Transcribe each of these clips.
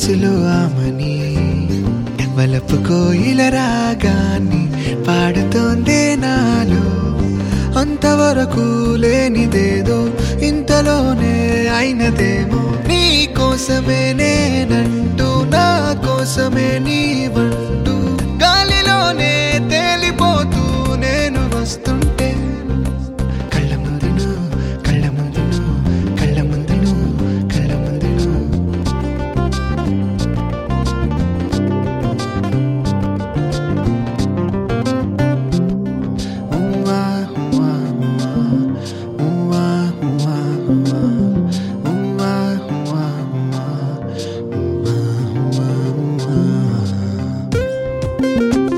మనసులో ఆమని వలపు కోయిల రాగాన్ని పాడుతోందే నాలో అంతవరకు లేనిదేదో ఇంతలోనే అయినదేమో నీ కోసమే నేనంటూ నా కోసమే నీవంటూ గాలిలోనే తేలిపోతూ నేను వస్తుంటే కళ్ళ ముందును కళ్ళ ముందును కళ్ళ ముందును కళ్ళ ముందును ఉవ్వా, ఉవ్వా, ఉవ్వా. ఉవ్వా, ఉవ్వా, ఉవ్వా. ఉవ్వా, ఉవ్వా, ఉవ్వా. ఉవ్వా, ఉవ్వా, ఉవ్వా.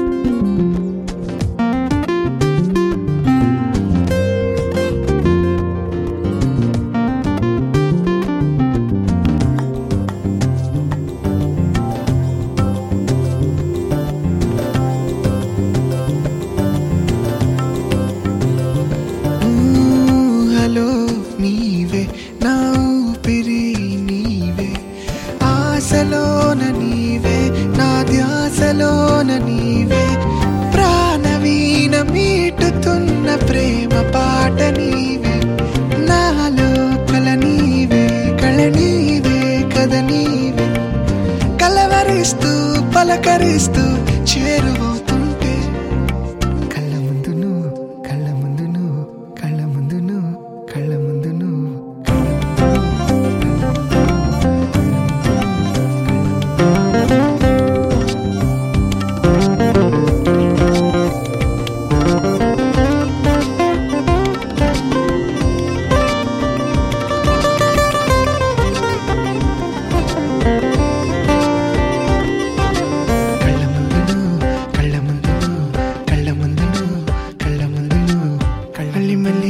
హలో నీవే నా ఊపిరి నీవే ఆశలోన నీవే నా ధ్యాసలోన నీవే ప్రాణవీణ మీటుతున్న ప్రేమ పాట నీవే నాలో కల నీవే కళ నీవే కథ నీవే కలవరిస్తూ పలకరిస్తూ చేరువవుతుంటే కళ్ళ ముందును కళ్ళ ముందును కళ్ళ ముందును కళ్ళ ముందును కళ్ళ ముందును కళ్ళ ముందును కళ్ళ ముందును కళ్ళ ముందును కళ్ళ మళ్ళీ మళ్ళీ